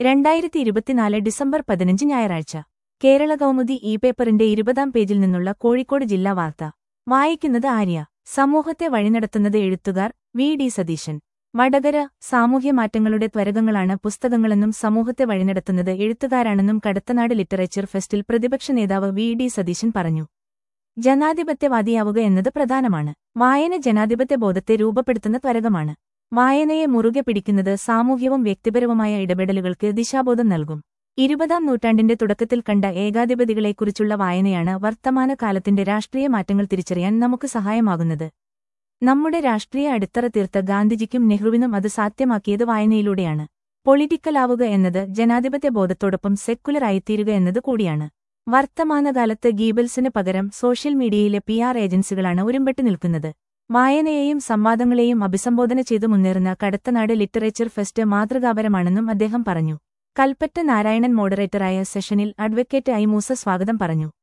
രണ്ടായിരത്തി ഇരുപത്തിനാല് ഡിസംബർ പതിനഞ്ച് ഞായറാഴ്ച കേരള കൗമുദി ഇ പേപ്പറിന്റെ ഇരുപതാം പേജിൽ നിന്നുള്ള കോഴിക്കോട് ജില്ലാ വാർത്ത വായിക്കുന്നത് ആര്യ സമൂഹത്തെ വഴിനടത്തുന്നത് എഴുത്തുകാർ വി ഡി സതീശൻ വടകര സാമൂഹ്യമാറ്റങ്ങളുടെ ത്വരകങ്ങളാണ് പുസ്തകങ്ങളെന്നും സമൂഹത്തെ വഴിനടത്തുന്നത് എഴുത്തുകാരാണെന്നും കടത്തനാട് ലിറ്ററേച്ചർ ഫെസ്റ്റിൽ പ്രതിപക്ഷ നേതാവ് വി ഡി സതീശൻ പറഞ്ഞു ജനാധിപത്യവാദിയാവുക എന്നത് പ്രധാനമാണ് വായന ജനാധിപത്യ ബോധത്തെ രൂപപ്പെടുത്തുന്ന ത്വരകമാണ് വായനയെ മുറുകെ പിടിക്കുന്നത് സാമൂഹ്യവും വ്യക്തിപരവുമായ ഇടപെടലുകൾക്ക് ദിശാബോധം നൽകും ഇരുപതാം നൂറ്റാണ്ടിന്റെ തുടക്കത്തിൽ കണ്ട ഏകാധിപതികളെക്കുറിച്ചുള്ള വായനയാണ് വർത്തമാനകാലത്തിന്റെ രാഷ്ട്രീയ മാറ്റങ്ങൾ തിരിച്ചറിയാൻ നമുക്ക് സഹായമാകുന്നത് നമ്മുടെ രാഷ്ട്രീയ അടിത്തറ തീർത്ത ഗാന്ധിജിക്കും നെഹ്റുവിനും അത് സാധ്യമാക്കിയത് വായനയിലൂടെയാണ് പൊളിറ്റിക്കലാവുക എന്നത് ജനാധിപത്യ ബോധത്തോടൊപ്പം സെക്കുലർ ആയിത്തീരുക എന്നത് കൂടിയാണ് വർത്തമാനകാലത്ത് ഗീബൽസിന് പകരം സോഷ്യൽ മീഡിയയിലെ പി ആർ ഏജൻസികളാണ് ഉരുമ്പെട്ട് നിൽക്കുന്നത് വായനയെയും സംവാദങ്ങളെയും അഭിസംബോധന ചെയ്തു മുന്നേറുന്ന കടത്തനാട് ലിറ്ററേച്ചർ ഫെസ്റ്റ് മാതൃകാപരമാണെന്നും അദ്ദേഹം പറഞ്ഞു കൽപ്പറ്റ നാരായണൻ മോഡറേറ്ററായ സെഷനിൽ അഡ്വക്കേറ്റ് ഐ മൂസ സ്വാഗതം പറഞ്ഞു